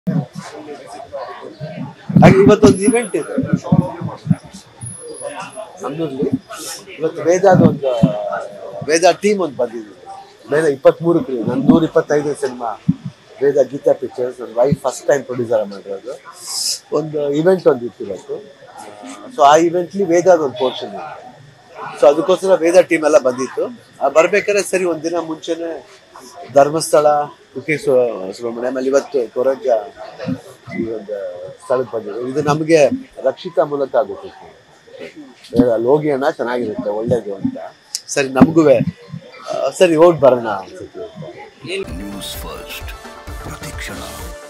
ಹಾಗೆ ಇವತ್ತೊಂದು ಇವೆಂಟ್ ಇದೆ ನಮ್ಮೂರಲ್ಲಿ ಇವತ್ತು ವೇದಾದ ಒಂದು ವೇದ ಟೀಮ್ ಒಂದು ಬಂದಿದೆ ವೇದ ಇಪ್ಪತ್ಮೂರಕ್ಕೆ ನನ್ನ ನೂರ ಇಪ್ಪತ್ತೈದು ಸಿನಿಮಾ ವೇದ ಗೀತಾ ಪಿಕ್ಚರ್ಸ್ ನನ್ನ ವೈಫ್ ಫಸ್ಟ್ ಟೈಮ್ ಪ್ರೊಡ್ಯೂಸರ್ ಮಾಡಿರೋದು ಒಂದು ಇವೆಂಟ್ ಒಂದು ಇತ್ತು ಇವತ್ತು ಸೊ ಆ ಇವೆಂಟ್ಲಿ ವೇದಾದ ಒಂದು ಪೋರ್ಷನ್ ಇದೆ ಸೊ ಅದಕ್ಕೋಸ್ಕರ ವೇದ ಟೀಮ್ ಎಲ್ಲ ಬಂದಿತ್ತು ಆ ಬರ್ಬೇಕಾದ್ರೆ ಸರಿ ಒಂದಿನ ಮುಂಚೆನೆ ಧರ್ಮಸ್ಥಳ ಕುಕ್ಕೆ ಸು- ಸುಬ್ರಹ್ಮಣ್ಯ ಆಮೇಲೆ ಇವತ್ತು ಕೊರಜ ಈ ಒಂದು ಸ್ಥಳಕ್ಕೆ ಬಂದಿದೆ ಇದು ನಮಗೆ ರಕ್ಷಿತಾ ಮೂಲಕ ಆಗುತ್ತೆ ಅಲ್ಲಿ ಹೋಗಿ ಅಣ್ಣ ಚೆನ್ನಾಗಿರುತ್ತೆ ಒಳ್ಳೇದು ಅಂತ ಸರಿ ನಮಗೂ ಸರಿ ಹೋಗಿ ಬರೋಣ ಅನ್ಸುತ್ತೆ ನ್ಯೂಸ್ ಫಸ್ಟ್ ಪ್ರತಿಕ್ಷಣ